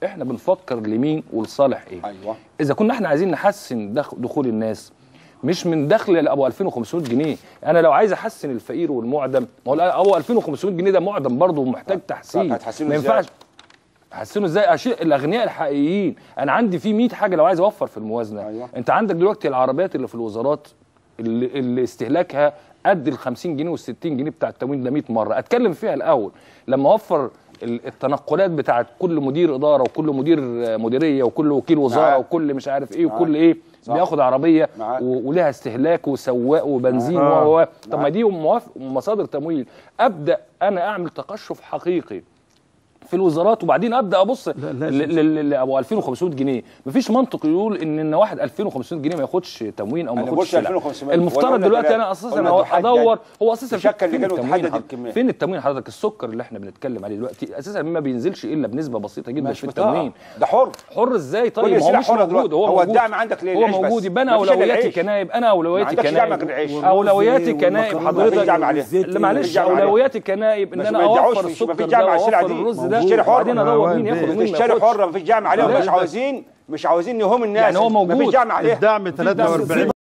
احنا بنفكر لمين ولصالح ايه ايوه اذا كنا احنا عايزين نحسن دخ- دخول الناس مش من دخل ابو 2500 جنيه انا لو عايز احسن الفقير والمعدم ما هو ابو 2500 جنيه ده معدم برضه ومحتاج تحسين هتحسنه ما إزاي؟ ينفعش احسنه ازاي اشيء الاغنياء الحقيقيين انا عندي في 100 حاجه لو عايز اوفر في الموازنه أيوة. انت عندك دلوقتي العربيات اللي في الوزارات اللي, اللي استهلاكها قد ال 50 جنيه وال 60 جنيه بتاع التموين ده 100 مره اتكلم فيها الاول لما اوفر ال- التنقلات بتاعت كل مدير اداره وكل مدير آه، مديريه وكل وكيل وزاره معاك. وكل مش عارف ايه معاك. وكل ايه صح. بياخد عربيه معاك. و- ولها استهلاك وسواق وبنزين معاك. و و- طب ما معاك. دي موافق مصادر تمويل ابدا انا اعمل تقشف حقيقي في الوزارات وبعدين ابدا ابص لا، لا، ل- ل- ل- ابو 2500 جنيه مفيش منطق يقول ان ان واحد 2500 جنيه ما ياخدش تموين او ما أنا ياخدش بقولش سلع. 2500 ولا المفترض قلنا دلوقتي تلاتة. انا اساسا قلنا هو تحدد. ادور هو اساسا تشكل فين لجان التموين وتحدد حضرتك؟ الكمية. فين التموين حضرتك السكر اللي احنا بنتكلم عليه دلوقتي اساسا ما بينزلش الا بنسبه بسيطه جدا مش في بطاقة. التموين ده حر حر ازاي كل طيب ما هو السلع مش حرة موجود دلوقتي. هو هو موجود الدعم عندك ليه؟ هو العيش بس. موجود يبقى انا مفيش إلا اولوياتي العيش. كنايب انا اولوياتي عندكش دعم كنايب غير العيش. اولوياتي كنايب والمكرونة حضرتك مفيش دعم عليه. والزيت اللي معلش مفيش دعم عليه. اولوياتي كنايب ان مش انا ما يدعوش اوفر مفيش- السكر مفيش ده دعم على السلع واوفر دي. الرز ده تشتري حر. وبعدين ادور مين هوان ياخد بيه. ومين ما تشتري ياخدش حر مفيش دعم عليه لا، ومش لا. عاوزين مش عاوزين نهم الناس يعني هو مفيش موجود. دعم عليه الدعم 43